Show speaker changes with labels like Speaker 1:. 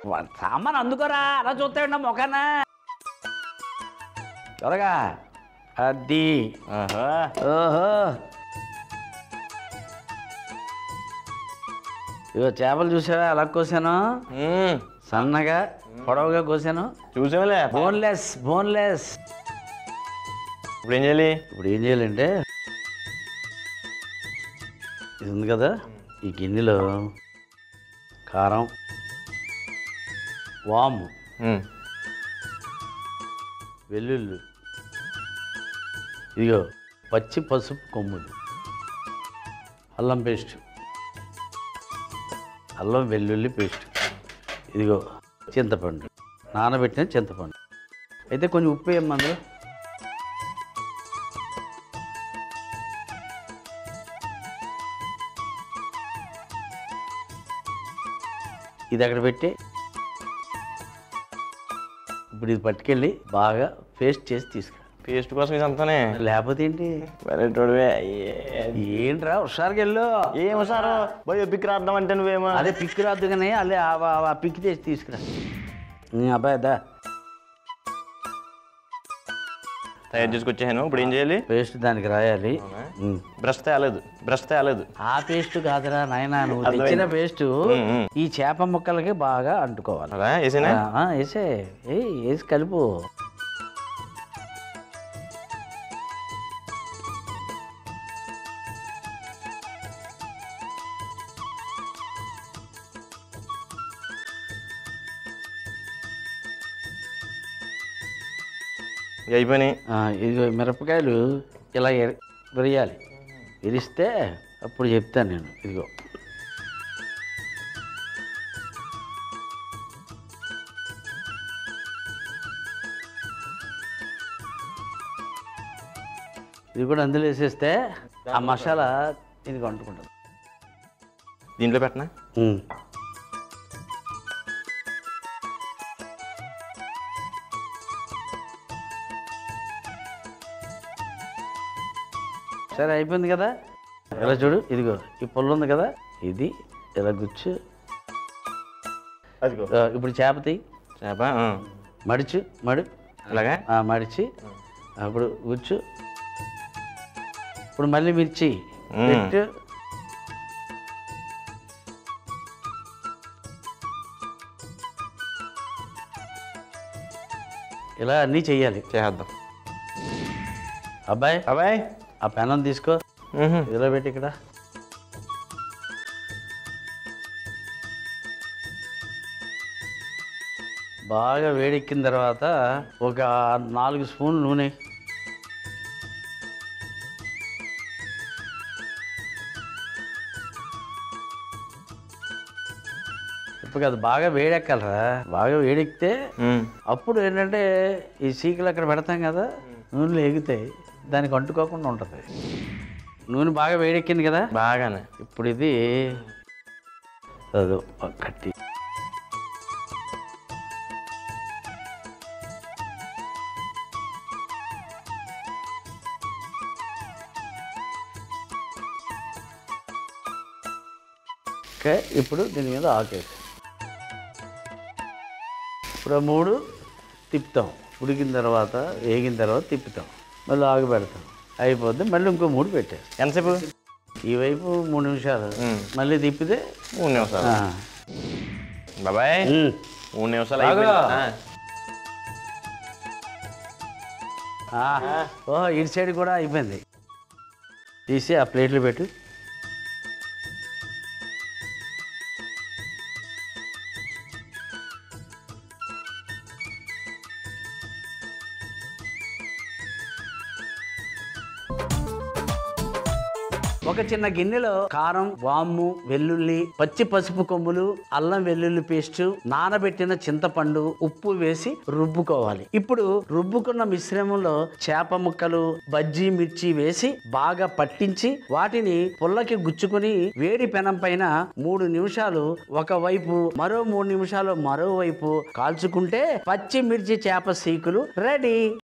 Speaker 1: సామాన్ అందుకోరా అలా చూస్తాయండి మొఖాన త్వరగా అది
Speaker 2: ఆహా.
Speaker 1: ఓహో ఇగో చేపలు చూసావా ఎలా కోసాను
Speaker 2: మ్మ్.
Speaker 1: సన్నగా పొడవుగా కోసాను
Speaker 2: చూసావులే
Speaker 1: బోన్లెస్ బోన్లెస్
Speaker 2: ఇప్పుడు ఏం చేయాలి
Speaker 1: ఇప్పుడు ఏం చేయాలంటే ఇది ఉంది కదా ఈ గిన్నెలో కారం వాము
Speaker 2: మ్మ్.
Speaker 1: వెల్లుల్లి ఇదిగో పచ్చి పసుపు కొమ్ములు అల్లం పేస్ట్ అల్లం వెల్లుల్లి పేస్ట్ ఇదిగో చింతపండు నానబెట్టిన చింతపండు అయితే కొంచెం ఉప్పు వేయమ్మా అందులో ఇది అక్కడ పెట్టి ఇప్పుడు ఇది పట్టుకెళ్ళి బాగా పేస్ట్ చేసి తీసుకురా
Speaker 2: పేస్ట్ కోసం ఇదంతానే
Speaker 1: లేకపోతే ఏంటి
Speaker 2: వెరైటీవే
Speaker 1: ఏంట్రా హుషారుగా వెళ్ళు
Speaker 2: ఏమో సారు పోయి పిక్ రాద్దాం అంటే నువ్వేమో
Speaker 1: అదే పిక్ రాదు కానీ అదే ఆ- ఆ- ఆ పిక్ చేసి తీసుకురా ఉమ్, అబ్బాయి అదా
Speaker 2: తయారు చేసుకొచ్చాను ఇప్పుడు ఏం చేయాలి
Speaker 1: పేస్ట్ దానికి రాయాలి ఉమ్.
Speaker 2: బ్రష్ తేలేదు బ్రష్ తేలేదు
Speaker 1: ఆ పేస్ట్ కాదురా నాయనా నువ్వు
Speaker 2: అర్థమైంది.
Speaker 1: తెచ్చిన పేస్ట్
Speaker 2: ఉమ్, ఉమ్.
Speaker 1: ఈ చేప ముక్కలకి బాగా అంటుకోవాలి
Speaker 2: అలా వేసేనా
Speaker 1: ఆ, ఆ, వేసే ఏయ్ వేసి కలుపు
Speaker 2: ఇక అయిపోయినాయి
Speaker 1: ఆ, ఇదిగో మిరపకాయలు ఇలా ఎరి- విరియాలి విరిస్తే అప్పుడు చెప్తాను నేను ఇదిగో ఇది కూడా అందులో వేసేస్తే ఆ మసాలా దీనికి అంటుకుంటుంది
Speaker 2: దీంట్లో పెట్టనా
Speaker 1: ఉమ్. సరే అయిపోయింది కదా ఇలా చూడు ఇదిగో ఈ పుల్ల ఉంది కదా ఇది ఇలా గుచ్చు
Speaker 2: అదిగో
Speaker 1: ఆ, ఇప్పుడు చేప తీయి
Speaker 2: చేప ఆ.
Speaker 1: మడిచు మడు
Speaker 2: అలాగా
Speaker 1: ఆ, మడిచి అప్పుడు గుచ్చు ఇప్పుడు మళ్ళీ మిర్చి
Speaker 2: మ్మ్.
Speaker 1: పెట్టు ఇలా అన్నీ చెయ్యాలి
Speaker 2: చేద్దాం
Speaker 1: అబ్బాయి
Speaker 2: అబ్బాయి
Speaker 1: ఆ పెనం తీసుకో
Speaker 2: మ్హూ.
Speaker 1: ఇదిలో పెట్టి ఇక్కడ బాగా వేడెక్కిన తర్వాత ఒక నాలుగు స్పూన్లు నూనె ఇప్పుడు అది బాగా వేడెక్కాలరా బాగా వేడెక్కితే
Speaker 2: మ్.
Speaker 1: అప్పుడు ఏంటంటే ఈ సీకులు అక్కడ పెడతాం కదా నూనెలు ఎగుతాయి దానికి అంటుకోకుండా ఉంటుంది నూనె బాగా వేడెక్కింది కదా
Speaker 2: బాగానే
Speaker 1: ఇప్పుడు ఇది అదో కట్టి ఓకే ఇప్పుడు దీని మీద ఆకేసి ఇప్పుడు ఆ మూడు తిప్పుతాం ఉడికిన తర్వాత వేగిన తర్వాత తిప్పుతాం మళ్ళీ ఆగి పెడతాం అయిపోద్ది మళ్ళీ ఇంకో మూడు పెట్టేస్తాం
Speaker 2: ఎంతసేపు
Speaker 1: ఈ వైపు మూడు నిమిషాలు
Speaker 2: మ్మ్.
Speaker 1: మళ్ళీ తిప్పితే
Speaker 2: మూడు నిమిషాలు
Speaker 1: ఆ.
Speaker 2: బాబాయ్
Speaker 1: మ్మ్.
Speaker 2: మూడు నిమిషాలు
Speaker 1: బాగా.
Speaker 2: అయిపోయింది. ఆ.
Speaker 1: ఆ. ఓ ఇటు సైడ్ కూడా అయిపోయింది తీసి ఆ ప్లేట్లు పెట్టు ఒక చిన్న గిన్నెలో కారం వాము వెల్లుల్లి పచ్చి పసుపు కొమ్ములు అల్లం వెల్లుల్లి పేస్ట్ నానబెట్టిన చింతపండు ఉప్పు వేసి రుబ్బుకోవాలి ఇప్పుడు రుబ్బుకున్న మిశ్రమంలో చేప ముక్కలు బజ్జీ మిర్చి వేసి బాగా పట్టించి వాటిని పుల్లకి గుచ్చుకుని వేడి పెనం పైన మూడు నిమిషాలు ఒకవైపు మరో మూడు నిమిషాలు మరోవైపు కాల్చుకుంటే పచ్చి మిర్చి చేప సీకులు రెడీ